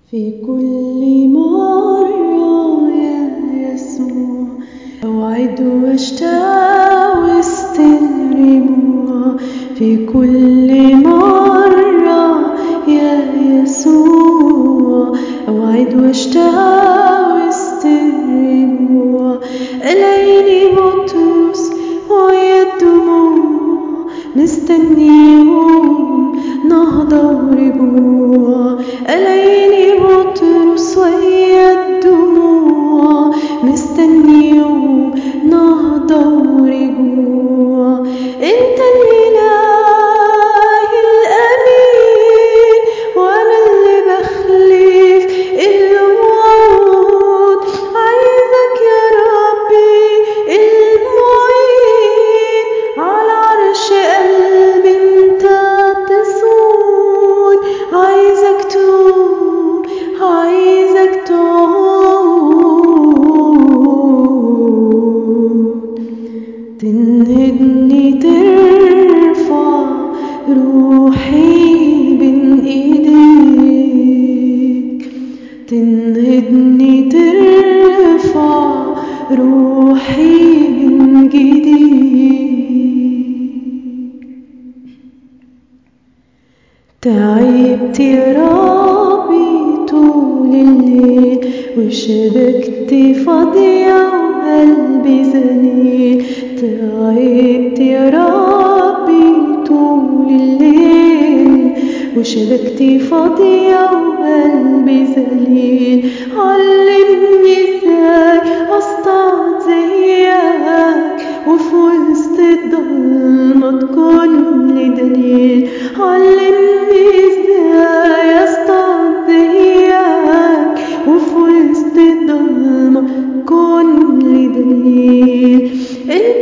في كل مرة يا يسوع أوعد واشتاق وسط الرموع في كل مرة يا يسوع أوعد واشتاق وسط الرموع ألاقيني بطرس ويا الدموع مستنيهم نهضة ورجوع ألاقيني بطرس ويا الدموع مستنيهم نهضة ورجوع انت الإله الأمين وأنا اللي بخلف الوعود عايزك يا ربي المعين على عرش قلبي انت تسود عايزك توب عايزك تعود تنهدني ترفع روحي بين ايديك تنهدني ترفع روحي من جديد تعبت يا ربي طول الليل وشبكت فاضية وقلبي ذليل تعبت يا ربي طول الليل وشبكت فاضية وقلبي ذليل علمني ازاي اصطاد زيك وفي وسط الضلمة تكون لي دليل علمني ازاي اصطاد زيك وفي وسط الضلمة تكون لي دليل انت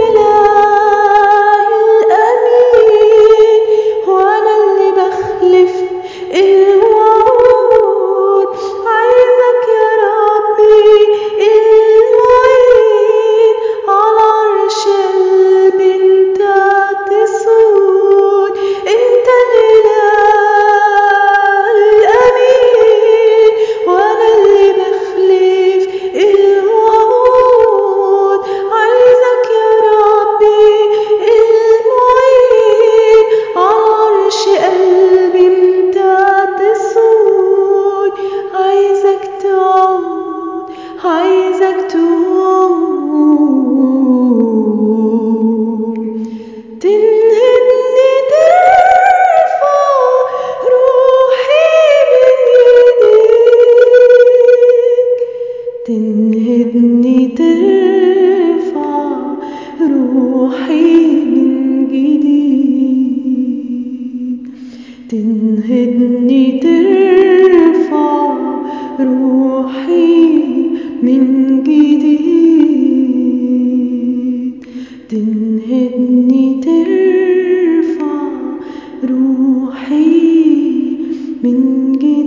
الاله الامين وانا اللي بخلف الوعود عايزك يا ربي المعين على عرش قلبي انت تسود انت الاله الامين وانا اللي بخلف الوعود عايزك يا ربي المعين على عرش قلبي انت تسود عايزك تعود عايزك تعود تنهدني ترفع روحي من ايديك تنهدني ترفع روحي من جديد تنهدني ترفع روحي من جديد تنهدني ترفع روحي من جديد